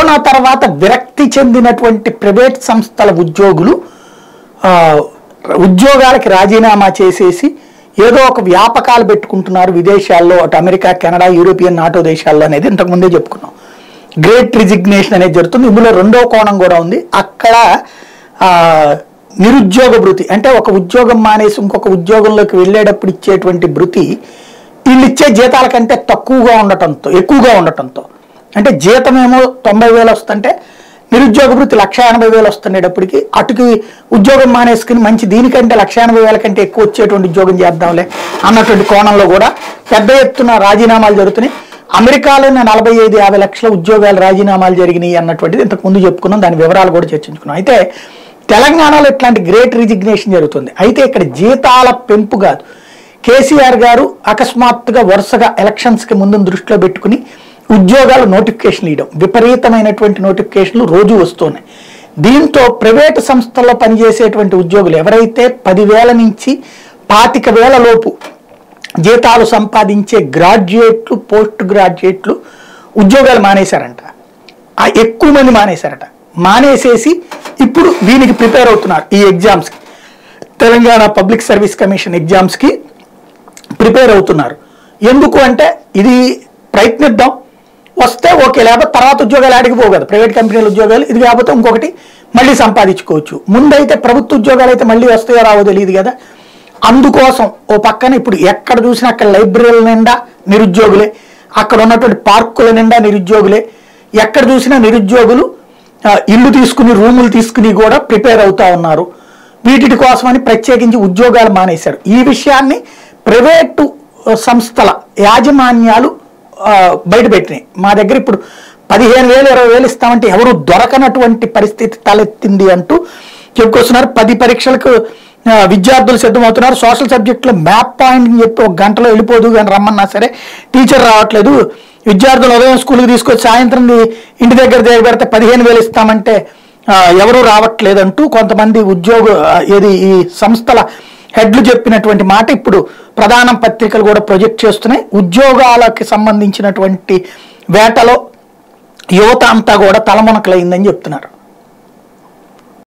corona తర్వాత విరక్తి చెందినటువంటి ప్రైవేట్ సంస్థల ఉద్యోగులు ఆ, ఉద్యోగాలకి రాజీనామా చేసేసి ఏదో ఒక వ్యాపకాలు పెట్టుకుంటున్నారు విదేశాల్లో అటు అమెరికా కెనడా యూరోపియన్ నాటో దేశాల్లో అనేది ఇంతకుముందే చెప్పుకున్నాం గ్రేట్ రిజిగ్నేషన్ అనేది జరుగుతుంది ఇందులో రెండో కోణం కూడా ఉంది అక్కడ ఆ, నిరుద్యోగ భృతి అంటే ఒక ఉద్యోగం మానేసి ఇంకొక ఉద్యోగంలోకి వెళ్ళేటప్పుడు ఇచ్చేటువంటి భృతి వీళ్ళు ఇచ్చే జీతాల కంటే తక్కువగా ఉండటంతో ఎక్కువగా ఉండటంతో అంటే జీతమేమో తొంభై వేలు వస్తుంటే నిరుద్యోగ భృతి లక్ష ఎనభై వేలు వస్తుండేటప్పటికి అటుకి ఉద్యోగం మానేసుకుని మంచి దీనికంటే లక్ష ఎనభై వేల కంటే ఎక్కువ వచ్చేటువంటి ఉద్యోగం చేద్దాంలే అన్నటువంటి కోణంలో కూడా పెద్ద ఎత్తున రాజీనామాలు జరుగుతున్నాయి అమెరికాలోనే నలభై ఐదు యాభై లక్షల ఉద్యోగాలు రాజీనామాలు జరిగినాయి అన్నటువంటిది ఇంతకు ముందు చెప్పుకున్నాం దాని వివరాలు కూడా చర్చించుకున్నాం అయితే తెలంగాణలో ఇట్లాంటి గ్రేట్ రిజిగ్నేషన్ జరుగుతుంది అయితే ఇక్కడ జీతాల పెంపు కాదు కేసీఆర్ గారు అకస్మాత్తుగా వరుసగా ఎలక్షన్స్కి ముందు దృష్టిలో పెట్టుకుని ఉద్యోగాలు నోటిఫికేషన్లు ఇవ్వడం విపరీతమైనటువంటి నోటిఫికేషన్లు రోజు వస్తున్నాయి దీంతో ప్రైవేటు సంస్థల్లో పనిచేసేటువంటి ఉద్యోగులు ఎవరైతే పదివేల నుంచి పాతిక వేల లోపు జీతాలు సంపాదించే గ్రాడ్యుయేట్లు పోస్ట్ గ్రాడ్యుయేట్లు ఉద్యోగాలు మానేశారంట ఆ ఎక్కువ మంది మానేశారట మానేసేసి ఇప్పుడు దీనికి ప్రిపేర్ అవుతున్నారు ఈ ఎగ్జామ్స్కి తెలంగాణ పబ్లిక్ సర్వీస్ కమిషన్ ఎగ్జామ్స్కి ప్రిపేర్ అవుతున్నారు ఎందుకు అంటే ఇది ప్రయత్నిద్దాం వస్తే ఓకే లేకపోతే తర్వాత ఉద్యోగాలు ఆడికి పోవు కదా ప్రైవేట్ కంపెనీల ఉద్యోగాలు ఇది కాకపోతే ఇంకొకటి మళ్ళీ సంపాదించుకోవచ్చు ముందైతే ప్రభుత్వ ఉద్యోగాలు అయితే మళ్ళీ వస్తాయో రావో తెలియదు కదా అందుకోసం ఓ పక్కన ఇప్పుడు ఎక్కడ చూసినా అక్కడ లైబ్రరీల నిండా నిరుద్యోగులే అక్కడ ఉన్నటువంటి పార్కుల నిండా నిరుద్యోగులే ఎక్కడ చూసినా నిరుద్యోగులు ఆ, ఇల్లు తీసుకుని రూములు తీసుకుని కూడా ప్రిపేర్ అవుతా ఉన్నారు వీటి కోసమని ప్రత్యేకించి ఉద్యోగాలు మానేశారు ఈ విషయాన్ని ప్రైవేటు ఆ, సంస్థల యాజమాన్యాలు ఆ, బయటపెట్టినాయి మా దగ్గర ఇప్పుడు పదిహేను వేలు ఇరవై వేలు ఇస్తామంటే ఎవరు దొరకనటువంటి పరిస్థితి తలెత్తింది అంటూ చెప్పుకొస్తున్నారు పది పరీక్షలకు ఆ, విద్యార్థులు సిద్ధమవుతున్నారు సోషల్ సబ్జెక్టులో మ్యాప్ పాయింట్ అని చెప్పి ఒక గంటలో వెళ్ళిపోదు కానీ రమ్మన్నా సరే టీచర్ రావట్లేదు విద్యార్థులు ఉదయం స్కూల్కి తీసుకొచ్చి సాయంత్రం ఇంటి దగ్గర దిగబెడితే పదిహేను వేలు ఇస్తామంటే ఆ, ఎవరూ రావట్లేదంటూ కొంతమంది ఉద్యోగ ఆ, ఏది ఈ సంస్థల హెడ్లు చెప్పినటువంటి మాట ఇప్పుడు ప్రధాన పత్రికలు కూడా ప్రొజెక్ట్ చేస్తున్నాయి ఉద్యోగాలకి సంబంధించినటువంటి వేటలో యువత అంతా కూడా తలమునకలైందని చెప్తున్నారు